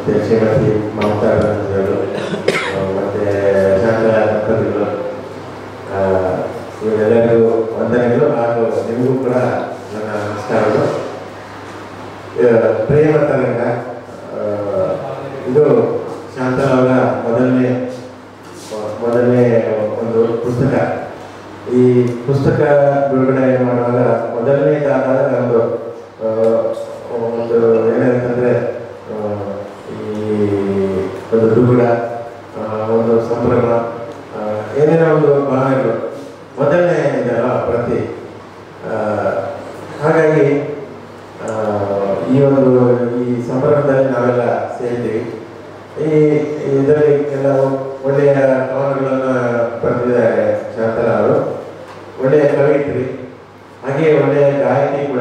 ಮತ್ತು ಶ್ರೀಮತಿ ಮಮತಾ ರಂಜನರು ಮತ್ತು ಶಾಂತ ದಂಪತಿಗಳು ಆ, ಇವರೆಲ್ಲರಿಗೂ ವಂದನೆಗಳು ಹಾಗೂ ನಿಮಗೂ ಕೂಡ ನನ್ನ ನಮಸ್ಕಾರಗಳು ಆ, ಪ್ರೇಮ ತರಂಗ ಆ, ಇದು ಶಾಂತಲ ಅವರ ಮೊದಲನೇ ಮೊದಲನೇ ಒಂದು ಪುಸ್ತಕ ಈ ಪುಸ್ತಕ ಬಿಡುಗಡೆ ಮಾಡುವಾಗ ಮೊದಲನೇದಾದ ಒಂದು ಆ, ಒಂದು ಏನಾಯ್ತಂದ್ರೆ ಆ, ಈ ಒಂದು ದುಗುಡ ಆ, ಒಂದು ಸಂಭ್ರಮ ಆ, ಏನೇನೋ ಒಂದು ಭಾವನೆಗಳು ಮೊದಲನೇ ಇದಲ್ಲ ಪ್ರತಿ ಆ, ಹಾಗಾಗಿ ಆ, ಈ ಒಂದು ಈ ಸಂಭ್ರಮದಲ್ಲಿ ನಾವೆಲ್ಲ ಸೇರ್ತೀವಿ ಈ ಇದರಲ್ಲಿ ಕೆಲವು ಒಳ್ಳೆಯ ಕವನಗಳನ್ನು ಬರೆದಿದ್ದಾರೆ ಶಾಂತಲ ಅವರು ಒಳ್ಳೆಯ ಕವಿತ್ರಿ ಹಾಗೆ ಒಳ್ಳೆಯ ಗಾಯಕಿ ಕೂಡ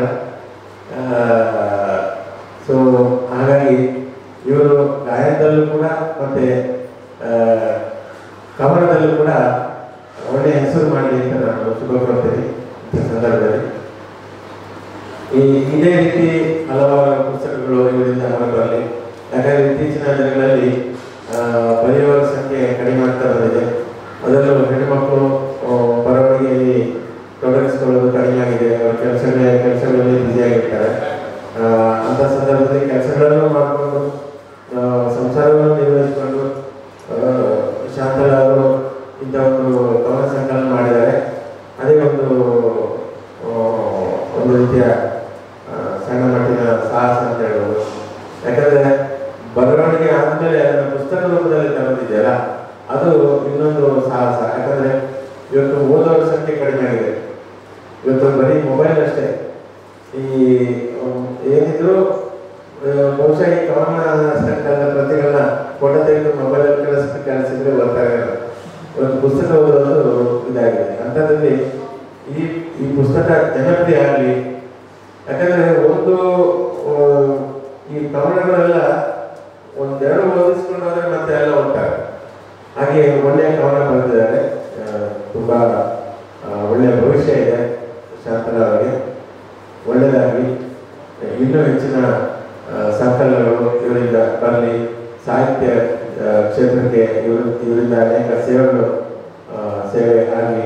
ಸೊ ಹಾಗಾಗಿ ಇವರು ಗಾಯನದಲ್ಲೂ ಕೂಡ ಮತ್ತೆ ಆ, ಕವನದಲ್ಲೂ ಕೂಡ ಒಳ್ಳೆಯ ಹೆಸರು ಮಾಡಲಿ ಅಂತ ನಾನು ಶುಭ ಕೋರ್ತೇನೆ ಈ ಸಂದರ್ಭದಲ್ಲಿ ಈ ಇದೇ ರೀತಿ ಹಲವಾರು ಪುಸ್ತಕಗಳು ಇವರಿಂದ ಹೊರಬರಲಿ ಯಾಕಂದ್ರೆ ಇತ್ತೀಚಿನ ದಿನಗಳಲ್ಲಿ ಆ, ಬರೆಯುವವರ ಸಂಖ್ಯೆ ಕಡಿಮೆ ಆಗ್ತಾ ಬಂದಿದೆ ಅದರಲ್ಲೂ ಹೆಣ್ಣುಮಕ್ಕಳು ಆ, ಬರವಣಿಗೆಯಲ್ಲಿ ತೊಡಗಿಸಿಕೊಳ್ಳೋದು ಕಡಿಮೆ ಆಗಿದೆ ಅವರ ಕೆಲಸಗಳೇ ಕೆಲಸಗಳಲ್ಲಿ ಬ್ಯುಸಿಯಾಗಿರ್ತಾರೆ ಆ, ಅಂತ ಸಂದರ್ಭದಲ್ಲಿ ಕೆಲಸಗಳನ್ನು ಮಾಡಿಕೊಂಡು ಸಂಸಾರವನ್ನು ನಿರ್ವಹಿಸಿಕೊಂಡು ಆ, ಶಾಂತಲ ಅವರು ಇಂಥ ಒಂದು ಕವನ ಸಂಕಲನ ಮಾಡಿದ್ದಾರೆ ಅದೇ ಒಂದು ಆ, ಒಂದು ರೀತಿಯ ಆ, ಸಣ್ಣ ಮಟ್ಟಿನ ಸಾಹಸ ಅಂತ ಹೇಳ್ಬೋದು ಯಾಕಂದ್ರೆ ಬರವಣಿಗೆ ಆದ್ಮೇಲೆ ಅದನ್ನ ಪುಸ್ತಕ ರೂಪದಲ್ಲಿ ತರೋದಿದೆಯಲ್ಲ ಅದು ಇನ್ನೊಂದು ಸಾಹಸ ಯಾಕಂದ್ರೆ ಇವತ್ತು ಓದೋರ ಸಂಖ್ಯೆ ಕಡಿಮೆ ಆಗಿದೆ ಇವತ್ತು ಬರೀ ಮೊಬೈಲ್ ಅಷ್ಟೇ ಈ ಅಹ್, ಏನಿದ್ರು ಅಹ್, ಬಹುಶಃ ಈ ಕವನ ಸಂಕಲನ ಪ್ರತಿಗಳನ್ನ ಫೋಟೋ ತೆಗೆದು ಮೊಬೈಲ್ ಕೆಲಸ ಕಳಿಸಿದ್ರೆ ಗೊತ್ತಾಗಲ್ಲ ಇವತ್ತು ಪುಸ್ತಕ ಓದೋದು ಇದಾಗಿದೆ ಅಂಥದ್ರಲ್ಲಿ ಈ ಈ ಪುಸ್ತಕ ಜನಪ್ರಿಯ ಆಗಲಿ ಯಾಕಂದ್ರೆ ಒಂದು ಆ, ಈ ಕವನಗಳೆಲ್ಲ ಒಂದೆರಡು ಓದಿಸ್ಕೊಂಡು ಹೋದ್ರೆ ಮತ್ತೆ ಎಲ್ಲ ಹೋಗ್ತಾರೆ ಹಾಗೆ ಒಳ್ಳೆಯ ಕವನ ಬರೆದಿದ್ದಾರೆ ಆ, ತುಂಬಾ ಆ, ಒಳ್ಳೆಯ ಭವಿಷ್ಯ ಇದೆ ಶಾಂತಲ ಅವರಿಗೆ ಒಳ್ಳೆಯದಾಗಲಿ ಇನ್ನೂ ಹೆಚ್ಚಿನ ಆ, ಸಂಕಲನಗಳು ಇವರಿಂದ ಬರಲಿ ಸಾಹಿತ್ಯ ಆ, ಕ್ಷೇತ್ರಕ್ಕೆ ಇವರು ಇವರಿಂದ ಅನೇಕ ಸೇವೆಗಳು ಆ, ಸೇವೆ ಆಗಲಿ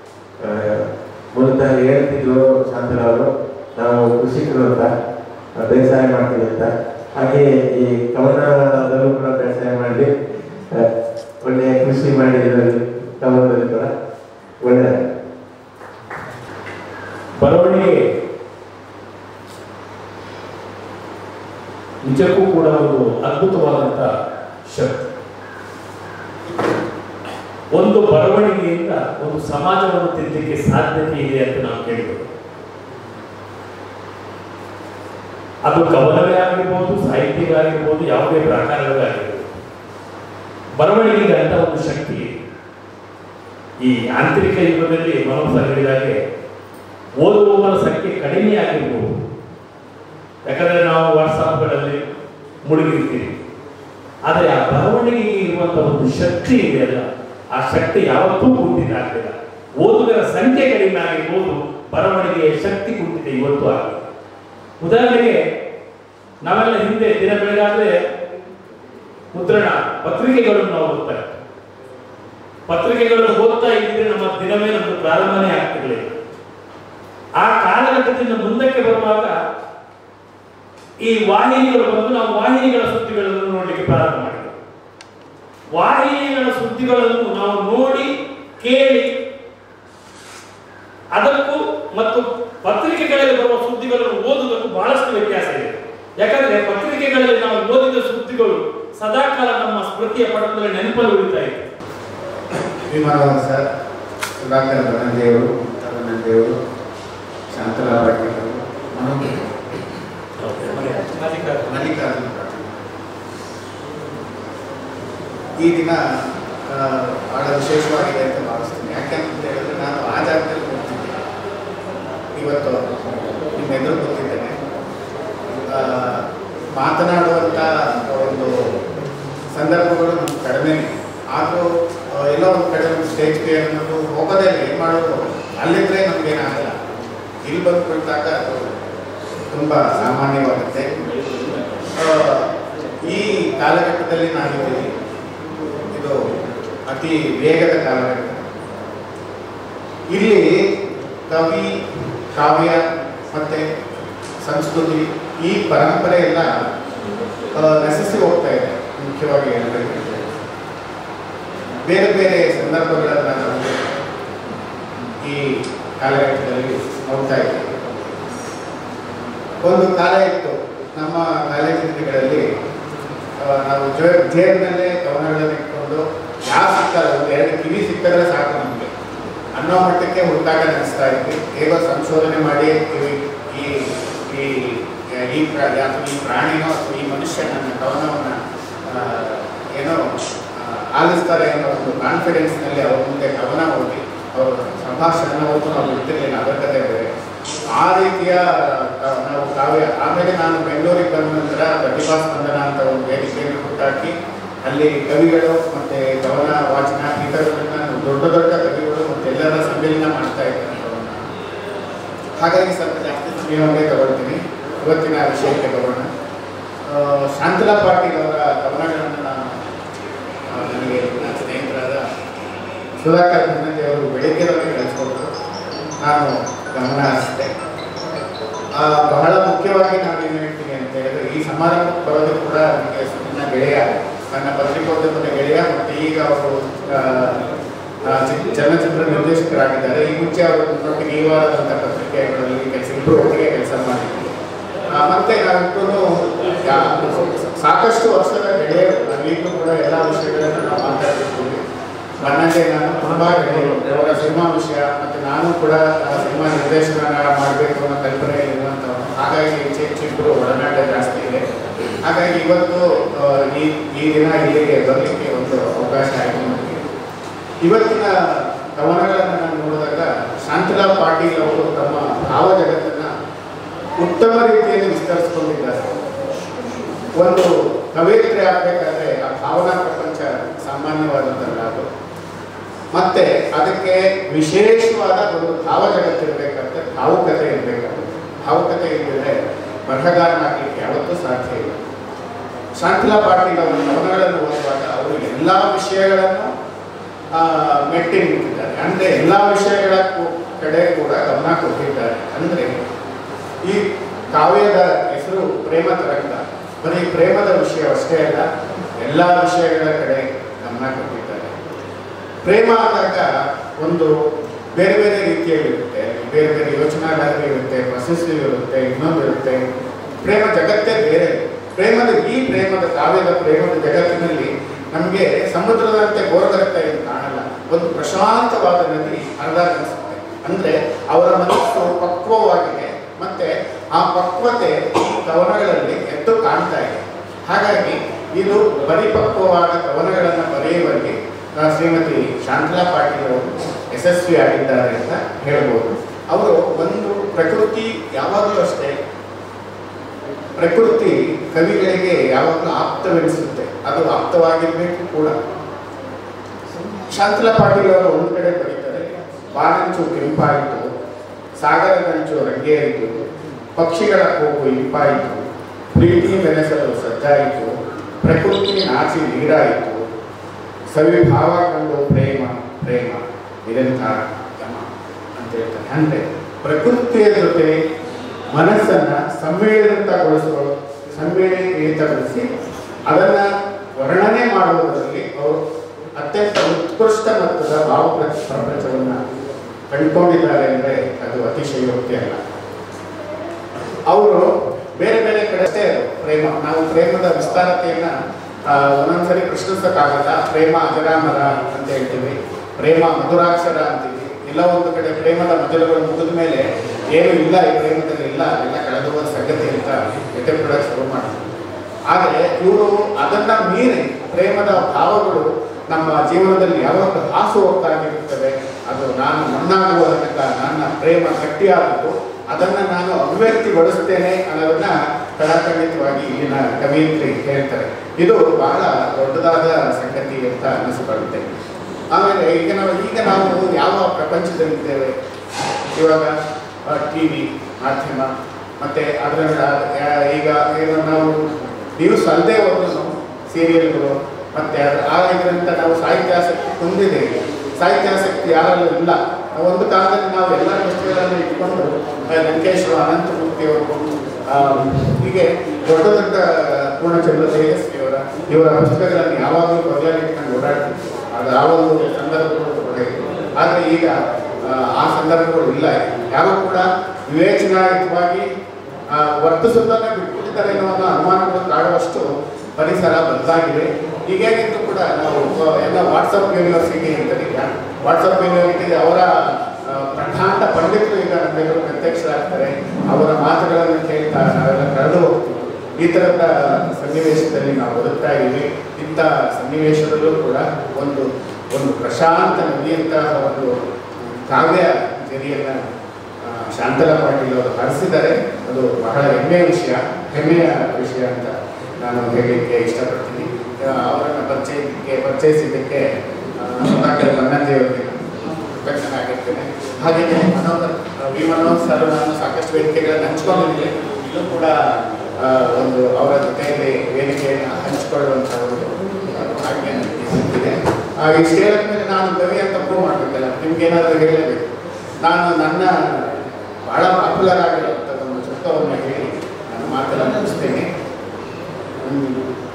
ಮೂಲತಃ ಹೇಳ್ತಿದ್ರು ಶಾಂತಲ ಅವರು ನಾವು ಕೃಷಿಕರು ಅಂತ ಆ, ಬೇಸಾಯ ಮಾಡ್ತೀವಿ ಅಂತ ಹಾಗೆ ಈ ಕವನದಲ್ಲೂ ಕೂಡ ಬೇಸಾಯ ಮಾಡಿ ಆ, ಒಳ್ಳೆಯ ಕೃಷಿ ಮಾಡಿ ಇದರಲ್ಲಿ ಕವನದಲ್ಲಿ ಕೂಡ ಒಳ್ಳೆಯ ಬರವಣಿಗೆ ನಿಜಕ್ಕೂ ಕೂಡ ಒಂದು ಅದ್ಭುತವಾದಂಥ ಶಕ್ತಿ ಒಂದು ಬರವಣಿಗೆಯಿಂದ ಒಂದು ಸಮಾಜವನ್ನು ತಿದ್ದಲಿಕ್ಕೆ ಸಾಧ್ಯತೆ ಇದೆ ಅಂತ ನಾವು ಕೇಳಿದ್ದೇವೆ ಅದು ಕವನವೇ ಆಗಿರ್ಬೋದು ಸಾಹಿತ್ಯವೇ ಆಗಿರ್ಬೋದು ಯಾವುದೇ ಪ್ರಕಾರವೇ ಆಗಿರ್ಬೋದು ಬರವಣಿಗೆಗೆ ಅಂತ ಒಂದು ಶಕ್ತಿ ಇದೆ ಈ ಆಂತರಿಕ ಯುಗದಲ್ಲಿ ಮನೋಸ ಹೇಳಿದಾಗೆ ಓದುವವರ ಸಂಖ್ಯೆ ಕಡಿಮೆ ಆಗಿರ್ಬೋದು ಯಾಕಂದ್ರೆ ನಾವು ವಾಟ್ಸಾಪ್ಗಳಲ್ಲಿ ಮುಳುಗಿರ್ತೀವಿ ಆದರೆ ಆ ಬರವಣಿಗೆಗೆ ಇರುವಂತ ಒಂದು ಶಕ್ತಿ ಇದೆಯಲ್ಲ ಆ ಶಕ್ತಿ ಯಾವತ್ತೂ ಕುಂಠಿತಾಗ್ತಿಲ್ಲ ಓದುಗರ ಸಂಖ್ಯೆ ಕಡಿಮೆ ಆಗಿರ್ಬೋದು ಬರವಣಿಗೆಯ ಶಕ್ತಿ ಕುಂಠಿತ ಇವತ್ತು ಆಗಿದೆ ಉದಾಹರಣೆಗೆ ನಾವೆಲ್ಲ ಹಿಂದೆ ದಿನ ಬೆಳಗಾದ್ರೆ ಮುದ್ರಣ ಪತ್ರಿಕೆಗಳನ್ನು ನಾವು ಓದ್ತಾ ಇದ್ವಿ. ಪತ್ರಿಕೆಗಳನ್ನು ಓದ್ತಾ ಇದ್ದರೆ ನಮ್ಮ ದಿನವೇ ನಮ್ಗೆ ಪ್ರಾರಂಭನೇ ಆಗ್ತಿರ್ಲಿಲ್ಲ ಆ ಕಾಲಘಟ್ಟದಿಂದ ಮುಂದಕ್ಕೆ ಬರುವಾಗ ಈ ವಾಹಿನಿಗಳು ಬಂದು ನಾವು ವಾಹಿನಿಗಳ ಸುದ್ದಿಗಳನ್ನು ನೋಡಲಿಕ್ಕೆ ಪ್ರಾರಂಭ ಮಾಡಿದ್ವಿ ವಾಹಿನಿಗಳ ಸುದ್ದಿಗಳನ್ನು ನಾವು ನೋಡಿ ಕೇಳಿ ಅದಕ್ಕೂ ಮತ್ತು ಪತ್ರಿಕೆಗಳಲ್ಲಿ ಬರುವ ಸುದ್ದಿಗಳನ್ನು ಓದುವುದಕ್ಕೂ ಬಹಳಷ್ಟು ವ್ಯತ್ಯಾಸ ಇದೆ ಯಾಕಂದ್ರೆ ಪತ್ರಿಕೆಗಳಲ್ಲಿ ನಾವು ಓದಿದ ಸುದ್ದಿಗಳು ಸದಾಕಾಲ ನಮ್ಮ ಸ್ಮೃತಿಯ ಪಟದಲ್ಲಿ ನೆನಪಲ್ಲಿ ಉಳಿತಾ ಇದೆ ವಿಮಾನವಾದ ಸರ್ ಸುಧಾಕರ್ ಬನದೇವರು ಬನದೇವರು ಶಾಂತಲಾ ಪಾಟೀಲ್ ಅವರು ಮನೋಜ್ ಮಲ್ಲಿಕಾರ್ಜುನ ಪಾಟೀಲ್ ಈ ದಿನ ಆ, ಬಹಳ ವಿಶೇಷವಾಗಿದೆ ಅಂತ ಭಾವಿಸ್ತೀನಿ ಯಾಕೆಂತ ಹೇಳಿದ್ರೆ ನಾನು ಆ ಜಾಗದಲ್ಲಿ ಹೋಗ್ತಿದ್ದೆ ಇವತ್ತು ನಿಮ್ಮ ಎದುರು ಗೊತ್ತಿದ್ದೇನೆ ಆ, ಮಾತನಾಡುವಂಥ ಒಂದು ಸಂದರ್ಭಗಳು ನಮ್ಗೆ ಕಡಿಮೆ ಆದರೂ ಎಲ್ಲೋ ಒಂದು ಕಡೆ ಒಂದು ಸ್ಟೇಜ್ ಫಿಯರ್ ಅನ್ನೋದು ಹೋಗೋದೇ ಇಲ್ಲ ಏನು ಮಾಡೋದು ಅಲ್ಲಿದ್ರೆ ನಮಗೇನಾಗಲ್ಲ ಇಲ್ಲಿ ಬಂದು ಕುಳಿತಾಗ ಅದು ತುಂಬ ಸಾಮಾನ್ಯವಾಗುತ್ತೆ ಆ, ಈ ಕಾಲಘಟ್ಟದಲ್ಲಿ ನಾವಿದ್ದೀವಿ ಇದು ಅತಿ ವೇಗದ ಕಾಲಘಟ್ಟ ಇಲ್ಲಿ ಕವಿ ಕಾವ್ಯ ಮತ್ತೆ ಸಂಸ್ಕೃತಿ ಈ ಪರಂಪರೆ ಎಲ್ಲ ನಶಿಸಿ ಹೋಗ್ತಾ ಇದೆ ಮುಖ್ಯವಾಗಿ ಹೇಳಬೇಕಂದ್ರೆ ಬೇರೆ ಬೇರೆ ಸಂದರ್ಭಗಳನ್ನು ನಾವು ಈ ಕಾಲಘಟ್ಟದಲ್ಲಿ ನೋಡ್ತಾ ಇದ್ದೀವಿ ಒಂದು ಕಾಲ ಇತ್ತು ನಮ್ಮ ಕಾಲೇಜಿನ ದಿನಗಳಲ್ಲಿ ಆ, ನಾವು ಜೋ ಜೇಬಿನಲ್ಲೇ ಕವನಗಳನ್ನು ಇಟ್ಕೊಂಡು ಯಾವ ಸಿಗ್ತಾರೆ ಒಂದು ಎರಡು ಕಿವಿ ಸಿಕ್ಕಿದ್ರೆ ಸಾಕು ನಮಗೆ ಅನ್ನೋ ಮಟ್ಟಕ್ಕೆ ಹುಡುಕಾಟ ನಡೆಸ್ತಾ ಇದ್ವಿ ಹೇಗೋ ಸಂಶೋಧನೆ ಮಾಡಿ ಈ ಈ ಈ ಈ ಪ್ರಾ- ಅಥವಾ ಈ ಪ್ರಾಣಿನೋ ಅಥವಾ ಈ ಮನುಷ್ಯ ನನ್ನ ಕವನವನ್ನು ಏನೋ ಆ, ಆಲಿಸ್ತಾರೆ ಅನ್ನೋ ಒಂದು ಕಾನ್ಫಿಡೆನ್ಸ್ನಲ್ಲಿ ಅವ್ರ ಮುಂದೆ ಕವನ ಓದಿ ಅವರು ಸಂಭಾಷಣೆ ಓದು ನಾವು ಬಿಡ್ತಿರ್ಲಿಲ್ಲ ಅದರ ಕತೆ ಬೇರೆ ಆ ರೀತಿಯ ಆ, ನಾವು ಕಾವ್ಯ ಆಮೇಲೆ ನಾನು ಬೆಂಗಳೂರಿಗೆ ಬಂದ ನಂತರ ಪ್ರತಿಭಾ ಸ್ಪಂದನ ಅಂತ ಒಂದು ವೇದಿಕೆಯನ್ನು ಹುಟ್ಟಾಕಿ ಅಲ್ಲಿ ಕವಿಗಳು ಮತ್ತೆ ಕವನ ವಾಚನ ಈ ಥರದನ್ನ ದೊಡ್ಡ ದೊಡ್ಡ ಕವಿಗಳು ಮತ್ತೆ ಎಲ್ಲರ ಸಮ್ಮೇಳನ ಮಾಡ್ತಾ ಇದ್ದಾರೆ ಕವನ. ಹಾಗಾಗಿ ಸ್ವಲ್ಪ ಜಾಸ್ತಿ ಸಮಯವನ್ನೇ ತಗೊಳ್ತೀನಿ ಇವತ್ತಿನ ವಿಷಯಕ್ಕೆ ಬರೋಣ ಆ, ಶಾಂತಲಾ ಪಾಟೀಲ್ ಅವರ ಕವನಗಳನ್ನು ನಾನು ಆ, ನನಗೆ ನನ್ನ ಸ್ನೇಹಿತರಾದ ಸುಧಾಕರ್ ಧನಂಜಯ ಅವರು ಬೆಳಿಗ್ಗೆ ಕಳಿಸ್ಕೊಟ್ರು ನಾನು ಗಮನ ಹರಿಸಿದೆ ಆ, ಬಹಳ ಮುಖ್ಯವಾಗಿ ನಾನು ಏನು ಹೇಳ್ತೀನಿ ಅಂತ ಹೇಳಿದ್ರೆ ಈ ಸಮಾರಂಭಕ್ಕೆ ಬರೋದು ಕೂಡ ನನಗೆ ನನ್ನ ಗೆಳೆಯ ನನ್ನ ಪತ್ರಿಕೋದ್ಯಮದ ಗೆಳೆಯ ಮತ್ತು ಈಗ ಅವರು ಆ, ಆ, ಚಿ- ಚಲನಚಿತ್ರ ನಿರ್ದೇಶಕರಾಗಿದ್ದಾರೆ ಈ ಮುಂಚೆ ಅವರು ನನ್ನೊಟ್ಟಿಗೆ ಈ ವಾರದಂಥ ಪತ್ರಿಕೆಗಳಲ್ಲಿ ಕೆಲಸ ಇಬ್ಬರು ಒಟ್ಟಿಗೆ ಕೆಲಸ ಮಾಡಿದ್ವಿ ಆ, ಮತ್ತೆ ನಾವಿಬ್ಬರು ಸಾಕಷ್ಟು ವರ್ಷದ ಗೆಳೆಯರು ನಾವೀಗಲೂ ಕೂಡ ಎಲ್ಲ ವಿಷಯಗಳನ್ನು ನಾವು ಮಾತಾಡ್ತಿರ್ತೀವಿ ನನ್ನದೇ ನಾನು ತುಂಬಾ ಗೆಳೆಯರು ಅವರ ಸಿನಿಮಾ ವಿಷಯ ಮತ್ತೆ ನಾನು ಕೂಡ ಆ ಸಿನಿಮಾ ನಿರ್ದೇಶನ ಮಾಡಬೇಕು ಅನ್ನೋ ಕಲ್ಪನೆಯಲ್ಲಿ ಇರುವಂಥವನು ಹಾಗಾಗಿ ಹೆಚ್ಚು ಹೆಚ್ಚು ಇಬ್ಬರು ಒಡನಾಟ ಜಾಸ್ತಿ ಇದೆ ಹಾಗಾಗಿ ಇವತ್ತು ಆ, ಈ ಈ ದಿನ ಇಲ್ಲಿಗೆ ಬರಲಿಕ್ಕೆ ಒಂದು ಅವಕಾಶ ಆಯಿತು ನನಗೆ ಇವತ್ತಿನ ಕವನಗಳನ್ನು ನಾನು ನೋಡಿದಾಗ ಶಾಂತಲಾ ಪಾಟೀಲ್ ಅವರು ತಮ್ಮ ಭಾವ ಜಗತ್ತನ್ನ ಉತ್ತಮ ರೀತಿಯಲ್ಲಿ ವಿಸ್ತರಿಸಿಕೊಂಡಿದ್ದಾರೆ ಒಂದು ಕವಯಿತ್ರಿ ಆಗಬೇಕಾದ್ರೆ ಆ ಭಾವನಾ ಪ್ರಪಂಚ ಸಾಮಾನ್ಯವಾದದ್ದಲ್ಲ ಅದು ಮತ್ತೆ ಅದಕ್ಕೆ ವಿಶೇಷವಾದ ಒಂದು ಭಾವ ಜಗತ್ತಿರಬೇಕಾದ್ರೆ ಭಾವುಕತೆ ಇರಬೇಕಾಗುತ್ತೆ ಭಾವುಕತೆ ಇದ್ದರೆ ಬರಹಗಾರನಾಗಲಿಕ್ಕೆ ಯಾವತ್ತೂ ಸಾಧ್ಯ ಇಲ್ಲ ಶಾಂತಿಲಾ ಪಾಟೀಲ್ ಅವರ ಕವನಗಳನ್ನು ಓದುವಾಗ ಅವರು ಎಲ್ಲ ವಿಷಯಗಳನ್ನು ಆ, ಮೆಟ್ಟಿ ನಿಂತಿದ್ದಾರೆ ಅಂದ್ರೆ ಎಲ್ಲ ವಿಷಯಗಳ ಕು- ಕಡೆ ಕೂಡ ಗಮನ ಕೊಟ್ಟಿದ್ದಾರೆ ಅಂದ್ರೆ ಈ ಕಾವ್ಯದ ಹೆಸರು ಪ್ರೇಮ ತರಂಗ ಬರೀ ಪ್ರೇಮದ ವಿಷಯ ಅಷ್ಟೇ ಅಲ್ಲ ಎಲ್ಲ ವಿಷಯಗಳ ಕಡೆ ಗಮನ ಕೊಟ್ಟಿದ್ದಾರೆ ಪ್ರೇಮ ಆದಾಗ ಒಂದು ಬೇರೆ ಬೇರೆ ರೀತಿಯಲ್ಲಿರುತ್ತೆ ಬೇರೆ ಬೇರೆ ಯೋಚನಾ ಲಹರಿ ಇರುತ್ತೆ ಪ್ರಶಸ್ತಿ ಇರುತ್ತೆ ಇನ್ನೊಂದು ಇರುತ್ತೆ ಪ್ರೇಮ ಜಗತ್ತೇ ಬೇರೆ ಪ್ರೇಮದ ಈ ಪ್ರೇಮದ ಕಾವ್ಯದ ಪ್ರೇಮದ ಜಗತ್ತಿನಲ್ಲಿ ನಮಗೆ ಸಮುದ್ರದಂತೆ ಗೋರಗತ್ತೆ ಏನು ಕಾಣಲ್ಲ ಒಂದು ಪ್ರಶಾಂತವಾದ ನದಿ ಹರಿದಾಗಿಸುತ್ತೆ ಅಂದ್ರೆ ಅವರ ಮನಸ್ಸು ಪಕ್ವವಾಗಿದೆ ಮತ್ತೆ ಆ ಪಕ್ವತೆ ಈ ಕವನಗಳಲ್ಲಿ ಎದ್ದು ಕಾಣ್ತಾ ಇದೆ ಹಾಗಾಗಿ ಇದು ಪರಿಪಕ್ವವಾದ ಕವನಗಳನ್ನು ಬರೆಯುವಲ್ಲಿ ಆ, ಶ್ರೀಮತಿ ಶಾಂತಲಾ ಪಾಟೀಲ್ ಅವರು ಯಶಸ್ವಿಯಾಗಿದ್ದಾರೆ ಅಂತ ಹೇಳ್ಬೋದು ಅವರು ಒಂದು ಪ್ರಕೃತಿ ಯಾವಾಗಲೂ ಅಷ್ಟೇ ಪ್ರಕೃತಿ ಕವಿಗಳಿಗೆ ಯಾವಾಗಲೂ ಆಪ್ತವೆನಿಸುತ್ತೆ ಅದು ಆಪ್ತವಾಗಿರ್ಬೇಕು ಕೂಡ ಶಾಂತಲಾ ಪಾಟೀಲ್ ಅವರು ಒಂದು ಕಡೆ ಬರೀತಾರೆ ಬಾನಂಚು ಕೆಂಪಾಯಿತು ಸಾಗರದಂಚು ರಂಗೇರಿತು ಪಕ್ಷಿಗಳ ಕೂಗು ಇಂಪಾಯಿತು ಪ್ರೀತಿ ಬೆಳೆಸಲು ಸಜ್ಜಾಯಿತು ಪ್ರಕೃತಿ ನಾಚಿ ನೀರಾಯಿತು ಸವಿಭಾವ ಕಂಡು ಪ್ರೇಮ ಪ್ರೇಮ ಇದೆಂಥ ಗಮ ಅಂತ ಹೇಳ್ತಾರೆ ಅಂದ್ರೆ ಪ್ರಕೃತಿಯ ಜೊತೆ ಮನಸ್ಸನ್ನ ಸಮ್ಮಿಳಿತಗೊಳಿಸುವ ಸಮ್ಮಿಳಿತಗೊಳಿಸಿ ಅದನ್ನ ವರ್ಣನೆ ಮಾಡುವುದರಲ್ಲಿ ಅವರು ಅತ್ಯಂತ ಉತ್ಕೃಷ್ಟ ಮಟ್ಟದ ಭಾವ ಪ್ರ- ಪ್ರಪಂಚವನ್ನ ಕಂಡುಕೊಂಡಿದ್ದಾರೆ ಅಂದರೆ ಅದು ಅತಿಶಯೋಕ್ತಿ ಅಲ್ಲ ಅವರು ಬೇರೆ ಬೇರೆ ಕಡೆ ಅಷ್ಟೇ ಪ್ರೇಮ ನಾವು ಪ್ರೇಮದ ವಿಸ್ತಾರತೆಯನ್ನ ಆ, ಒಂದೊಂದ್ಸರಿ ಪ್ರಶ್ನಿಸಕ್ಕಾಗಲ್ಲ ಪ್ರೇಮ ಅಜರಾಮರ ಅಂತ ಹೇಳ್ತೀವಿ ಪ್ರೇಮ ಮಧುರಾಕ್ಷರ ಅಂತೀವಿ ಇಲ್ಲ ಒಂದು ಕಡೆ ಪ್ರೇಮದ ಮಜಲುಗಳು ಮುಗಿದ ಮೇಲೆ ಏನು ಇಲ್ಲ ಈ ಪ್ರೇಮದಲ್ಲಿ ಇಲ್ಲ ಎಲ್ಲ ಕಳೆದು ಹೋದ ಸಂಗತಿ ಅಂತ ಎಟೆ ಬಿಡಕ್ಕೆ ಶುರು ಮಾಡ್ತೀವಿ ಆದರೆ ಇವರು ಅದನ್ನ ಮೀರಿ ಪ್ರೇಮದ ಭಾವಗಳು ನಮ್ಮ ಜೀವನದಲ್ಲಿ ಯಾವಾಗ ಹಾಸು ಹೋಗ್ತಾ ಇರುತ್ತವೆ ಅದು ನಾನು ಮಣ್ಣಾಗುವ ತನಕ ನನ್ನ ಪ್ರೇಮ ಗಟ್ಟಿಯಾದದ್ದು ಅದನ್ನ ನಾನು ಅಭಿವ್ಯಕ್ತಿಗೊಳಿಸ್ತೇನೆ ಅನ್ನೋದನ್ನ ಕಳಖಂಡಿತವಾಗಿ ಇಲ್ಲಿನ ಕವಿಯತ್ರಿ ಹೇಳ್ತಾರೆ ಇದು ಬಹಳ ದೊಡ್ಡದಾದ ಸಂಗತಿ ಅಂತ ಅನಿಸಿಕೊಳ್ಳುತ್ತೆ ಆಮೇಲೆ ಈಗ ನಾವು ಈಗ ನಾವು ಯಾವ ಪ್ರಪಂಚದಲ್ಲಿದ್ದೇವೆ ಇವಾಗ ಟಿ ವಿ ಮಾಧ್ಯಮ ಮತ್ತೆ ಅದರ ಈಗ ಏನು ನಾವು ನ್ಯೂಸ್ ಅಲ್ಲದೆ ಹೋದ್ರು ಸೀರಿಯಲ್ಗಳು ಮತ್ತೆ ಅದು ಆಗಿದ್ರಂತ ನಾವು ಸಾಹಿತ್ಯಾಸಕ್ತಿ ಹೊಂದಿದೆ ಸಾಹಿತ್ಯಾಸಕ್ತಿ ಯಾರಲ್ಲೂ ಇಲ್ಲ ಒಂದು ಕಾಲದಲ್ಲಿ ನಾವು ಎಲ್ಲ ಪುಸ್ತಕಗಳನ್ನು ಇಟ್ಕೊಂಡು ಆ, ಲಂಕೇಶ್ವರ ಅನಂತಮೂರ್ತಿಯವರು ಆ, ಹೀಗೆ ದೊಡ್ಡ ದೊಡ್ಡ ಪೂರ್ಣಚಂದ್ರ ತೇಜಸ್ವಿಯವರ ಇವರ ಪುಸ್ತಕಗಳನ್ನು ಯಾವಾಗಲೂ ಬದಲಾಗಿ ಇಟ್ಕೊಂಡು ಓಡಾಡ್ತಿದ್ವಿ ಅದು ಆ ಒಂದು ಸಂದರ್ಭಗಳು ಕೂಡ ಇದೆ ಆದರೆ ಈಗ ಆ, ಆ ಸಂದರ್ಭಗಳು ಇಲ್ಲ ಯಾರು ಕೂಡ ವಿವೇಚನಾಯುತವಾಗಿ ಆ, ವರ್ತಿಸುವುದನ್ನೇ ಬಿಟ್ಬಿಟ್ಟಿದ್ದಾರೆ ಅನ್ನೋ ಒಂದು ಅನುಮಾನಗಳು ಕಾಡುವಷ್ಟು ಪರಿಸರ ಬದಲಾಗಿದೆ ಈಗೇನಿದ್ರು ಕೂಡ ನಾವು ಆ, ಎಲ್ಲ ವಾಟ್ಸಪ್ ಯೂನಿವರ್ಸಿಟಿ ಅಂತ ಈಗ ವಾಟ್ಸಪ್ ಯೂನಿವರ್ಸಿಟಿ ಅವರ ಆ, ಪ್ರಧಾನ ಪಂಡಿತರು ಈಗ ನಮ್ಮೆಲ್ಲರೂ ಪ್ರತ್ಯಕ್ಷರಾಗ್ತಾರೆ ಅವರ ಮಾತುಗಳನ್ನು ಕೇಳ್ತಾ ನಾವೆಲ್ಲ ಕಳೆದು ಹೋಗ್ತೀವಿ ಈ ಥರದ ಸನ್ನಿವೇಶದಲ್ಲಿ ನಾವು ಬದುಕ್ತಾ ಇದ್ದೀವಿ ಇಂಥ ಸನ್ನಿವೇಶದಲ್ಲೂ ಕೂಡ ಒಂದು ಒಂದು ಪ್ರಶಾಂತ ನದಿಯಂತಹ ಒಂದು ಕಾವ್ಯ ಜರಿಯನ್ನು ಆ, ಶಾಂತಲಾ ಪಾಟೀಲ್ ಅವರು ಹರಿಸಿದ್ದಾರೆ ಅದು ಬಹಳ ಹೆಮ್ಮೆಯ ವಿಷಯ ಹೆಮ್ಮೆಯ ವಿಷಯ ಅಂತ ನಾನು ಹೇಳಲಿಕ್ಕೆ ಇಷ್ಟಪಡ್ತೀನಿ ಆ, ಅವರನ್ನು ಪರಿಚಯಕ್ಕೆ ಪರಿಚಯಿಸಿದ್ದಕ್ಕೆ ಡಾಕ್ಟರ್ ಬನ್ನಂಜಿ ಅವರಿಗೆ ಕೃತಜ್ಞನಾಗಿರ್ತೇನೆ ಹಾಗೆಯೇ ಮನೋಹರ್ ವಿ ಮನೋಹರ್ ಸರ್ ನಾನು ಸಾಕಷ್ಟು ವೇದಿಕೆಗಳನ್ನು ಹಂಚ್ಕೊಂಡಿದ್ದೀನಿ ಇದು ಕೂಡ ಆ, ಒಂದು ಅವರ ಜೊತೆಯಲ್ಲಿ ವೇದಿಕೆಯನ್ನು ಹಂಚಿಕೊಳ್ಳುವಂಥ ಒಂದು ಆ, ಭಾಗ್ಯ ನನಗೆ ಸಿಕ್ಕಿದೆ ಆ, ಇಷ್ಟು ಹೇಳಿದ್ಮೇಲೆ ನಾನು ಕವಿ ಅಂತ ಪ್ರೂವ್ ಮಾಡಬೇಕಲ್ಲ ನಿಮ್ಗೆ ಏನಾದರೂ ಹೇಳಬೇಕು ನಾನು ನನ್ನ ಬಹಳ ಪಾಪ್ಯುಲರ್ ಆಗಿರುವಂಥ ಒಂದು ಚಿತ್ರವನ್ನು ಹೇಳಿ ನಾನು ಮಾತನ್ನು ಮುಗಿಸ್ತೇನೆ ಹ್ಮ್.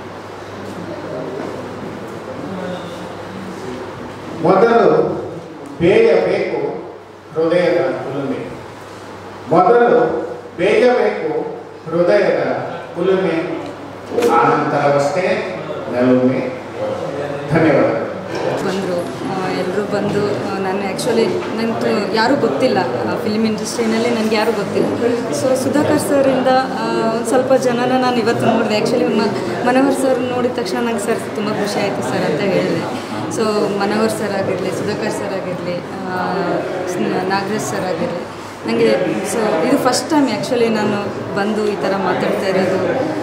ಮೊದಲು ಬೇಯಬೇಕು ಹೃದಯದ ಕುಲುಮೆ ಮೊದಲು ಬೇಯಬೇಕು ಹೃದಯದ ಕುಲುಮೆ ಆನಂತರವಷ್ಟೇ ನಲುಮೆ ಧನ್ಯವಾದಗಳು ಬಂದರು ಎಲ್ಲರೂ ಬಂದು ಆ, ನಾನು ಆ್ಯಕ್ಚುಲಿ ನನಗೆ ಯಾರೂ ಗೊತ್ತಿಲ್ಲ ಫಿಲ್ಮ್ ಇಂಡಸ್ಟ್ರಿನಲ್ಲಿ ನನಗೆ ಯಾರೂ ಗೊತ್ತಿಲ್ಲ ಸೊ ಸುಧಾಕರ್ ಸರಿಂದ ಒಂದು ಸ್ವಲ್ಪ ಜನನ ನಾನು ಇವತ್ತು ನೋಡಿದೆ ಆ್ಯಕ್ಚುಲಿ ಮನೋಹರ್ ಸರ್ ನೋಡಿದ ತಕ್ಷಣ ನಂಗೆ ಸರ್ ತುಂಬ ಖುಷಿ ಆಯಿತು ಸರ್ ಅಂತ ಹೇಳಿದೆ ಸೊ ಮನೋಹರ್ ಸರ್ ಆಗಿರಲಿ ಸುಧಾಕರ್ ಸರ್ ಆಗಿರಲಿ ನಾಗರಾಜ್ ಸರ್ ಆಗಿರಲಿ ನನಗೆ ಸೊ ಇದು ಫಸ್ಟ್ ಟೈಮ್ ಆ್ಯಕ್ಚುಲಿ ನಾನು ಬಂದು ಈ ಥರ ಮಾತಾಡ್ತಾ ಇರೋದು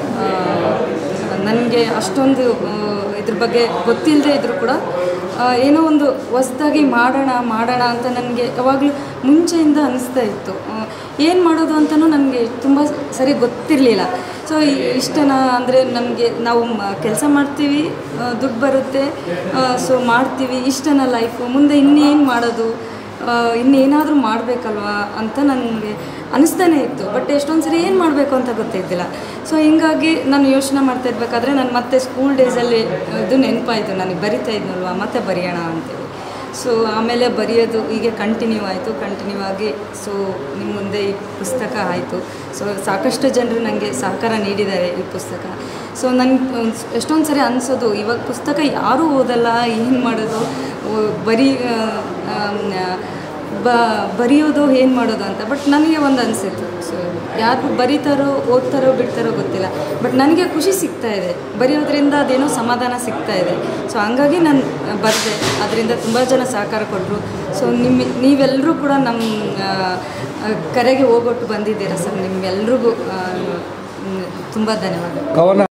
ನನಗೆ ಅಷ್ಟೊಂದು ಆ, ಇದ್ರ ಬಗ್ಗೆ ಗೊತ್ತಿಲ್ಲದೆ ಇದ್ದರೂ ಕೂಡ ಆ, ಏನೋ ಒಂದು ಹೊಸ್ದಾಗಿ ಮಾಡೋಣ ಮಾಡೋಣ ಅಂತ ನನಗೆ ಯಾವಾಗಲೂ ಮುಂಚೆಯಿಂದ ಅನಿಸ್ತಾ ಇತ್ತು ಏನು ಮಾಡೋದು ಅಂತಲೂ ನನಗೆ ತುಂಬ ಸರಿ ಗೊತ್ತಿರಲಿಲ್ಲ ಸೊ ಇಷ್ಟನ ಅಂದರೆ ನಮಗೆ ನಾವು ಕೆಲಸ ಮಾಡ್ತೀವಿ ಆ, ದುಡ್ಡು ಬರುತ್ತೆ ಸೊ ಮಾಡ್ತೀವಿ ಇಷ್ಟನ ಲೈಫು ಮುಂದೆ ಇನ್ನೇನು ಮಾಡೋದು ಆ, ಇನ್ನೇನಾದರೂ ಮಾಡಬೇಕಲ್ವಾ ಅಂತ ನನಗೆ ಅನಿಸ್ತಾನೆ ಇತ್ತು ಬಟ್ ಎಷ್ಟೊಂದು ಸರಿ ಏನು ಮಾಡಬೇಕು ಅಂತ ಗೊತ್ತಿದ್ದಿಲ್ಲ ಸೊ ಹಿಂಗಾಗಿ ನಾನು ಯೋಚನೆ ಮಾಡ್ತಾ ಇರ್ಬೇಕಾದ್ರೆ ನಾನು ಮತ್ತೆ ಸ್ಕೂಲ್ ಡೇಸಲ್ಲಿ ಇದು ನೆನಪಾಯಿತು ನನಗೆ ಬರಿತಾ ಇದ್ನಲ್ವಾ ಮತ್ತೆ ಬರೆಯೋಣ ಅಂತೇಳಿ ಸೊ ಆಮೇಲೆ ಬರೆಯೋದು ಹೀಗೆ ಕಂಟಿನ್ಯೂ ಆಯಿತು ಕಂಟಿನ್ಯೂ ಆಗಿ ಸೊ ನಿಮ್ಮ ಮುಂದೆ ಈ ಪುಸ್ತಕ ಆಯಿತು ಸೊ ಸಾಕಷ್ಟು ಜನರು ನನಗೆ ಸಹಕಾರ ನೀಡಿದ್ದಾರೆ ಈ ಪುಸ್ತಕ ಸೊ ನನಗೆ ಎಷ್ಟೊಂದು ಸರಿ ಅನಿಸೋದು ಇವಾಗ ಪುಸ್ತಕ ಯಾರೂ ಓದಲ್ಲ ಏನು ಮಾಡೋದು ಓ- ಬರೀ ಆ, ಆಮ್, ಬ ಬರೆಯೋದು ಏನು ಮಾಡೋದು ಅಂತ ಬಟ್ ನನಗೆ ಒಂದು ಅನಿಸಿತ್ತು ಸೊ ಯಾರು ಬರೀತಾರೋ ಓದ್ತಾರೋ ಬಿಡ್ತಾರೋ ಗೊತ್ತಿಲ್ಲ ಬಟ್ ನನಗೆ ಖುಷಿ ಸಿಗ್ತಾ ಇದೆ ಬರೆಯೋದ್ರಿಂದ ಅದೇನೋ ಸಮಾಧಾನ ಸಿಗ್ತಾ ಇದೆ ಸೊ ಹಂಗಾಗಿ ನಾನು ಬರೆದೆ ಅದರಿಂದ ತುಂಬ ಜನ ಸಹಕಾರ ಕೊಟ್ಟರು ಸೊ ನಿಮ್ಮ ನೀವೆಲ್ಲರೂ ಕೂಡ ನಮ್ಮ ಆ, ಆ, ಕರೆಗೆ ಹೋಗೊಟ್ಟು ಬಂದಿದ್ದೀರಾ ಸರ್ ನಿಮ್ಗೆಲ್ರಿಗೂ ತುಂಬ ಧನ್ಯವಾದ ಕವನ